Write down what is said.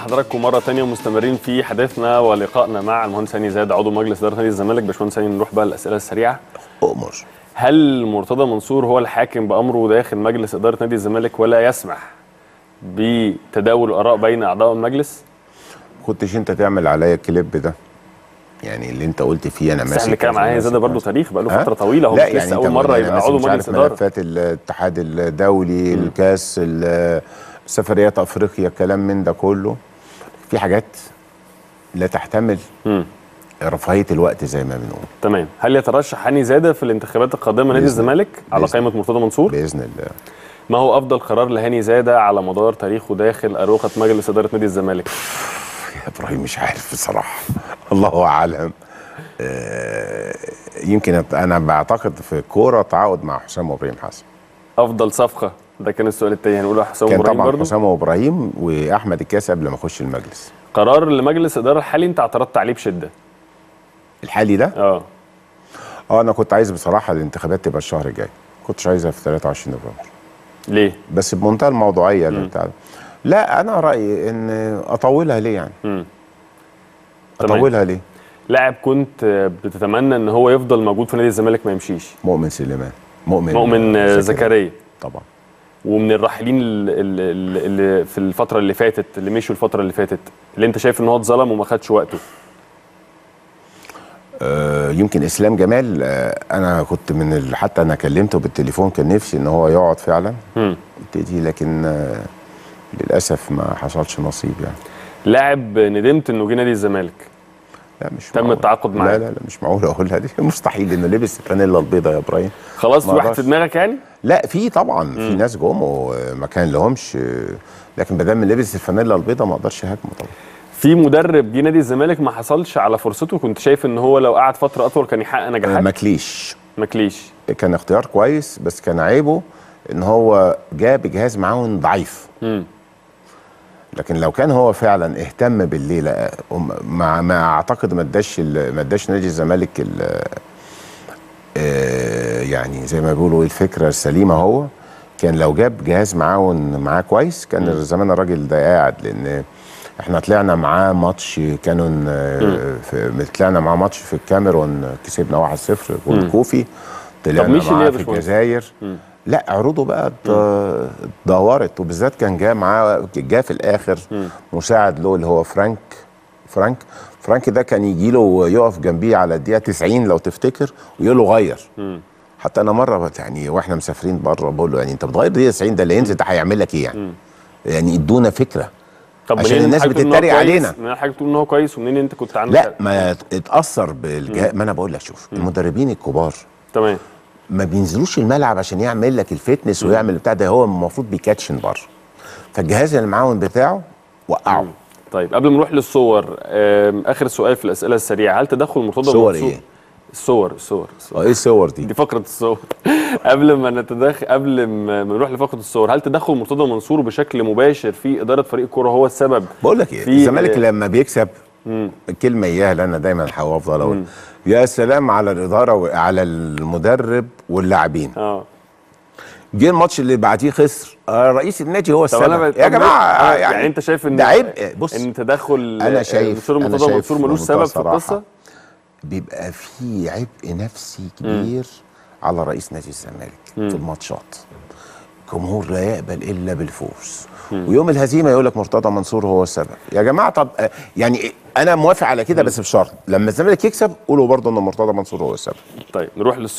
بحضراتكم مرة تانية ومستمرين في حديثنا ولقائنا مع المهندس هاني زاد عضو مجلس إدارة نادي الزمالك باشمهندس هاني نروح بقى للأسئلة السريعة أؤمر هل مرتضى منصور هو الحاكم بأمره داخل مجلس إدارة نادي الزمالك ولا يسمح بتداول الآراء بين أعضاء المجلس؟ كنتش أنت تعمل عليا الكليب ده يعني اللي أنت قلت فيه أنا بس ماسك احنا كان معايا ماسك زاد برضه ماسك. تاريخ بقى له ها؟ فترة طويلة هو لا مش يعني لسه أنت أول مرة يعني يبقى ماسك عضو مش مجلس عارف إدارة ملفات الاتحاد الدولي الكاس ال- سفريات أفريقيا الكلام من ده كله في حاجات لا تحتمل مم. رفاهية الوقت زي ما بنقول تمام هل يترشح هاني زادة في الانتخابات القادمة نادي بإذن- الزمالك على بإذن- قائمة مرتضى منصور؟ بإذن الله ما هو أفضل قرار لهاني زادة على مدار تاريخه داخل أروقة مجلس إدارة نادي الزمالك؟ يا ابراهيم مش عارف بصراحه الله اعلم آه، يمكن أت- انا بعتقد في الكوره تعاقد مع حسام وابراهيم حسن افضل صفقه ده كان السؤال التاني هنقول حسام كان ابراهيم طبعا برضه حسام وابراهيم واحمد الكاس قبل ما اخش المجلس قرار لمجلس الاداره الحالي انت اعترضت عليه بشده الحالي ده اه اه انا كنت عايز بصراحه الانتخابات تبقى الشهر الجاي كنتش عايزها في 23 نوفمبر ليه بس بمنتهى الموضوعيه اللي بتاع ده. لا انا رايي ان اطولها ليه يعني امم تمام. اطولها ليه لاعب كنت بتتمنى ان هو يفضل موجود في نادي الزمالك ما يمشيش مؤمن سليمان مؤمن مؤمن آه، زكريا طبعا ومن الراحلين اللي, اللي, اللي في الفتره اللي فاتت اللي مشوا الفتره اللي فاتت اللي انت شايف ان هو اتظلم وما خدش وقته آه، يمكن اسلام جمال آه، انا كنت من ال... حتى انا كلمته بالتليفون كان نفسي ان هو يقعد فعلا امم يبتدي لكن آه، للاسف ما حصلش نصيب يعني لاعب ندمت انه جه نادي الزمالك لا مش تم معقول. التعاقد معاه. لا لا لا مش معقول اقولها دي مستحيل انه لبس الفانيلا البيضاء يا ابراهيم خلاص في ما واحد أقدرش. في دماغك يعني لا في طبعا في ناس جم وما كان لهمش آه، لكن ما دام لبس الفانيلا البيضاء ما اقدرش اهاجمه طبعا في مدرب جه نادي الزمالك ما حصلش على فرصته كنت شايف ان هو لو قعد فتره اطول كان يحقق آه، نجاحات ماكليش ماكليش كان اختيار كويس بس كان عيبه ان هو جاء بجهاز معاون ضعيف امم لكن لو كان هو فعلا اهتم بالليله وم- مع ما اعتقد ما اداش ال- ما اداش نادي الزمالك ال- آه، يعني زي ما بيقولوا ايه الفكره السليمه هو كان لو جاب جهاز معاون معاه كويس كان زمان الراجل ده قاعد لان احنا طلعنا معاه ماتش كانون آه، في طلعنا معاه ماتش في الكاميرون كسبنا 1-0 جول كوفي طلعنا مشي ليه يا معاه في باشمهندس؟ الجزائر لا عروضه بقى ات- اتدهورت وبالذات كان جاء معاه جاء في الاخر مساعد له اللي هو فرانك فرانك فرانك ده كان يجي له يقف جنبيه على الدقيقه 90 لو تفتكر ويقول له غير حتى انا مره بت- يعني واحنا مسافرين بره بقول له يعني انت بتغير دقيقه 90 ده اللي ينزل ده هيعمل لك ايه يعني يعني ادونا فكره طب عشان منين الناس حضرتك بتقول إن هو بتتريق كويس؟ علينا. منين حضرتك بتقول ان هو كويس ومنين انت كنت عندك لا ما اتاثر بالجهاز ما انا بقول لك شوف المدربين الكبار تمام ما بينزلوش الملعب عشان يعمل لك الفتنس ويعمل بتاع ده هو المفروض بيكاتشن بره فالجهاز المعاون بتاعه وقعه طيب قبل ما نروح للصور آم، اخر سؤال في الاسئله السريعه هل تدخل مرتضى صور منصور إيه؟ الصور الصور, الصور. اه ايه الصور دي دي فقره الصور قبل ما نتدخل قبل ما ما نروح لفقره الصور هل تدخل مرتضى منصور بشكل مباشر في اداره فريق كوره هو السبب بقول لك ايه في- الزمالك لما بيكسب الكلمه اياها اللي انا دايما هفضل اقول يا سلام على الاداره وعلى المدرب واللاعبين اه جه الماتش اللي بعديه خسر آه، رئيس النادي هو طب انا السبب بت- يا طب جماعه ليه- يعني, يعني انت شايف ان ده عبء بص ان تدخل أنا شايف- دكتور أنا مرتضى شايف منصور ملوش بمنتهى سبب في الصراحة. القصه بيبقى في عبء نفسي كبير على رئيس نادي الزمالك في الماتشات الجمهور لا يقبل الا بالفوز ويوم الهزيمه يقول لك مرتضى منصور هو السبب يا جماعه طب آه، يعني إيه؟ انا موافق على كده بس بشرط لما الزمالك يكسب قولوا برضه ان مرتضى منصور هو السبب طيب نروح للصور